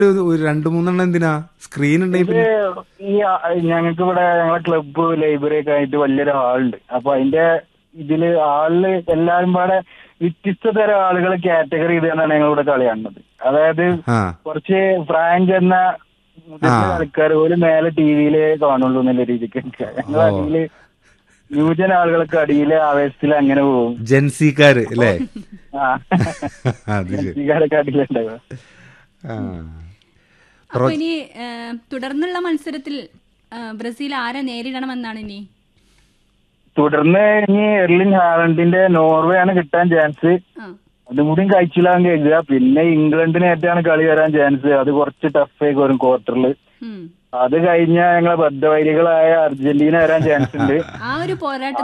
ഒരു രണ്ടു മൂന്നെണ്ണം എന്തിനാ സ്ക്രീൻ ഉണ്ടെങ്കിൽ ഇത് ഈ ഞങ്ങൾക്ക് ഇവിടെ ഞങ്ങളെ ക്ലബ്ബ് ലൈബ്രറി ഒക്കെ ആയിട്ട് വലിയൊരു ഹാളുണ്ട് അപ്പൊ അതിന്റെ ഇതില് ഹാളില് എല്ലാരും പാടെ വ്യത്യസ്ത തരം ആളുകൾ കാറ്റഗറി ചെയ്താണ് ഞങ്ങൾ ഇവിടെ കളി കാണുന്നത് അതായത് ആ കുറച്ച് പ്രായം ചെന്ന മുതിർന്ന ആ. ആൾക്കാർ പോലും മേലെ ടി വിയില് കാണുള്ളൂ എന്നുള്ള രീതിക്ക് ഞങ്ങൾ ഓ. അടിയില് ന്യൂജൻ ആളുകൾക്ക് അടിയിലെ ആവേശത്തിൽ അങ്ങനെ പോകും ജെൻസിക്കാര് അല്ലേ ആ അത് ശരി ജൻസിക്കാരൊക്കെ അടിയിലുണ്ടാവുക ആ. അപ്പൊ ഇനി ഏ, തുടർന്നുള്ള മത്സരത്തിൽ ഏ, ബ്രസീൽ ആരെ നേരിടണമെന്നാണ് ഇനി തുടർന്ന് ഇനി എർലിൻ ഹാലൻഡിന്റെ നോർവേ ആണ് കിട്ടാൻ ചാൻസ് ആ അതും കൂടിയും കഴിച്ചില്ലാന്ന് കരുതുക പിന്നെ ഇംഗ്ലണ്ടിനായിട്ടാണ് കളി വരാൻ ചാൻസ് അത് കുറച്ച് ടഫ് ആയിരിക്കും വരും ക്വാർട്ടറിൽ ഉം. അത് കഴിഞ്ഞാൽ ഞങ്ങളെ ബദ്ധവൈരികളായ അർജന്റീന വരാൻ ചാൻസ് ഉണ്ട് ആ ഒരു പോരാട്ടം